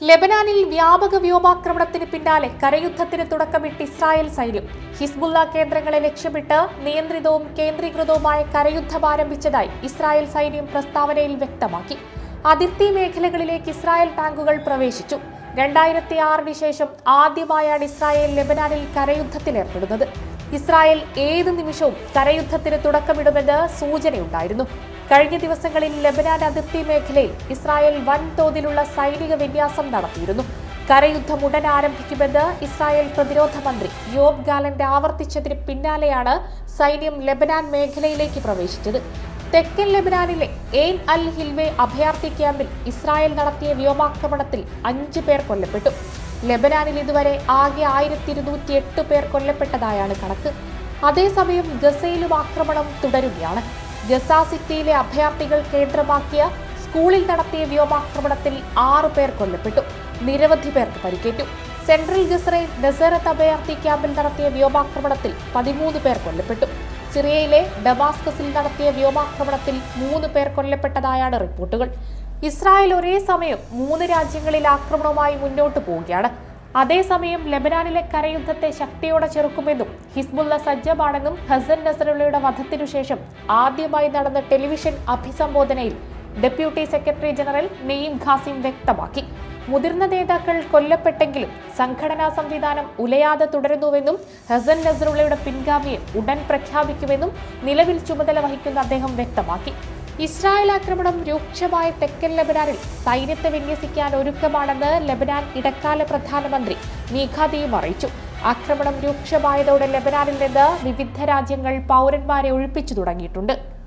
ലെബനാനിൽ വ്യാപക വ്യോമാക്രമണത്തിന് പിന്നാലെ കരയുദ്ധത്തിന് തുടക്കമിട്ട് ഇസ്രായേൽ സൈന്യം ഹിസ്ബുള്ള കേന്ദ്രങ്ങളെ ലക്ഷ്യമിട്ട് നിയന്ത്രിതവും കേന്ദ്രീകൃതവുമായ കരയുദ്ധം ആരംഭിച്ചതായി ഇസ്രായേൽ സൈന്യം പ്രസ്താവനയിൽ വ്യക്തമാക്കി അതിർത്തി മേഖലകളിലേക്ക് ഇസ്രായേൽ ടാങ്കുകൾ പ്രവേശിച്ചു രണ്ടായിരത്തി ആറിന് ശേഷം ആദ്യമായാണ് ഇസ്രായേൽ ലെബനാനിൽ കരയുദ്ധത്തിലേർപ്പെടുന്നത് ഇസ്രായേൽ ഏത് നിമിഷവും കരയുദ്ധത്തിന് തുടക്കമിടുമെന്ന് സൂചനയുണ്ടായിരുന്നു കഴിഞ്ഞ ദിവസങ്ങളിൽ ലെബനാൻ അതിർത്തി മേഖലയിൽ ഇസ്രായേൽ വൻതോതിലുള്ള സൈനിക വിന്യാസം നടത്തിയിരുന്നു കരയുദ്ധം ഉടൻ ആരംഭിക്കുമെന്ന് ഇസ്രായേൽ പ്രതിരോധ മന്ത്രി യോബ് ഗാലന്റ് ആവർത്തിച്ചതിന് പിന്നാലെയാണ് സൈന്യം ലെബനാൻ മേഖലയിലേക്ക് പ്രവേശിച്ചത് തെക്കൻ ലെബനാനിലെ എയ്ൻ അൽ ഹിൽവെ അഭയാർത്ഥി ക്യാമ്പിൽ ഇസ്രായേൽ നടത്തിയ വ്യോമാക്രമണത്തിൽ അഞ്ചു പേർ കൊല്ലപ്പെട്ടു ലെബനാനിൽ ഇതുവരെ ആകെ ആയിരത്തി ഇരുന്നൂറ്റി എട്ട് പേർ കൊല്ലപ്പെട്ടതായാണ് കണക്ക് അതേസമയം ഗസയിലും ആക്രമണം തുടരുകയാണ് ഗസ സിറ്റിയിലെ അഭയാർത്ഥികൾ കേന്ദ്രമാക്കിയ സ്കൂളിൽ നടത്തിയ വ്യോമാക്രമണത്തിൽ ആറു പേർ കൊല്ലപ്പെട്ടു നിരവധി പേർക്ക് പരിക്കേറ്റു സെൻട്രൽ ഗസറയിൽ നസറത്ത് അഭയാർത്ഥി ക്യാമ്പിൽ നടത്തിയ വ്യോമാക്രമണത്തിൽ പതിമൂന്ന് പേർ കൊല്ലപ്പെട്ടു സിറിയയിലെ ഡമാസ്കസിൽ നടത്തിയ വ്യോമാക്രമണത്തിൽ മൂന്ന് പേർ കൊല്ലപ്പെട്ടതായാണ് റിപ്പോർട്ടുകൾ ഇസ്രായേൽ ഒരേ സമയം മൂന്ന് രാജ്യങ്ങളിൽ ആക്രമണവുമായി മുന്നോട്ടു പോവുകയാണ് അതേസമയം ലെബനാനിലെ കരയുദ്ധത്തെ ശക്തിയോടെ ചെറുക്കുമെന്നും ഹിസ്ബുള്ള സജ്ജമാണെന്നും ഹസൻ നസറുള്ളയുടെ വധത്തിനു ശേഷം ആദ്യമായി നടന്ന ടെലിവിഷൻ അഭിസംബോധനയിൽ deputy secretary general Naim Qassem വ്യക്തമാക്കി മുതിർന്ന നേതാക്കൾ കൊല്ലപ്പെട്ടെങ്കിലും സംഘടനാ സംവിധാനം ഉലയാതെ തുടരുന്നുവെന്നും ഹസൻ നസറുള്ളയുടെ പിൻഗാമിയെ ഉടൻ പ്രഖ്യാപിക്കുമെന്നും നിലവിൽ ചുമതല വഹിക്കുന്ന അദ്ദേഹം വ്യക്തമാക്കി ഇസ്രായേൽ ആക്രമണം രൂക്ഷമായ തെക്കൻ ലെബനാനിൽ സൈന്യത്തെ വിന്യസിക്കാൻ ഒരുക്കമാണെന്ന് ലെബനാൻ ഇടക്കാല പ്രധാനമന്ത്രി മീഖാദിയും അറിയിച്ചു ആക്രമണം രൂക്ഷമായതോടെ ലെബനാനിൽ നിന്ന് വിവിധ രാജ്യങ്ങൾ പൗരന്മാരെ ഒഴിപ്പിച്ചു തുടങ്ങിയിട്ടുണ്ട്